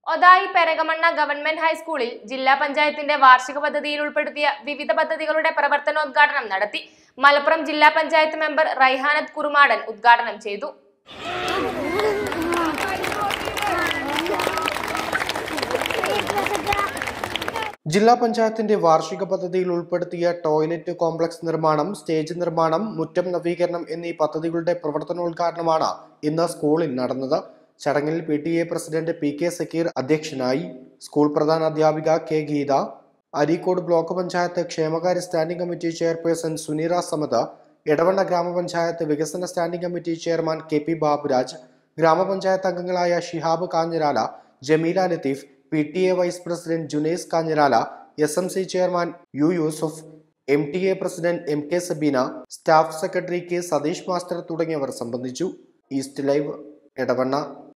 Othayi പെരകമണ്ണ government ഹൈസ്കൂളിൽ ജില്ലാ പഞ്ചായത്തിന്റെ വാർഷിക പദ്ധതിയിൽ ഉൾപ്പെടുത്തിയ വിവിധ പദ്ധതികളുടെ പ്രവർത്തനോദ്ഘാടനം നടത്തി മലപ്പുറം ജില്ലാ പഞ്ചായത്ത് മെമ്പർ റൈഹാനത്ത് കുറുമാടൻ ഉദ്ഘാടനം ചെയ്തു ജില്ലാ പഞ്ചായത്തിന്റെ വാർഷിക പദ്ധതിയിൽ ഉൾപ്പെടുത്തിയ ടോയ്ലറ്റ് കോംപ്ലക്സ് നിർമ്മാണം സ്റ്റേജ് നിർമ്മാണം മുറ്റം നവീകരണം എന്നീ പദ്ധതികളുടെ പ്രവർത്തനോദ്ഘാടനമാണ് ഇന്ന് സ്കൂളിൽ നടന്നത് ചടങ്ങിൽ P T A president P K Zakir അധ്യക്ഷനായി സ്കൂൾ പ്രധാന അധ്യാപിക കെ ഗീത അരീക്കോട് ബ്ലോക്ക് പഞ്ചായത്ത് ക്ഷേമകാര്യ standing committee chairperson Suneera Samad Edavanna ഗ്രാമപഞ്ചായത്ത് വികസന standing committee chairman K P Baburaj ഗ്രാമപഞ്ചായത്ത് അംഗങ്ങളായ Shihab Kanhirala Jameela Latheef P T A vice president Junais Kanhirala S M C chairman U Yusuf M T A president M K Sabeena staff secretary K Satheesh master തുടങ്ങിയവർ സംബന്ധിച്ചു east live Edavanna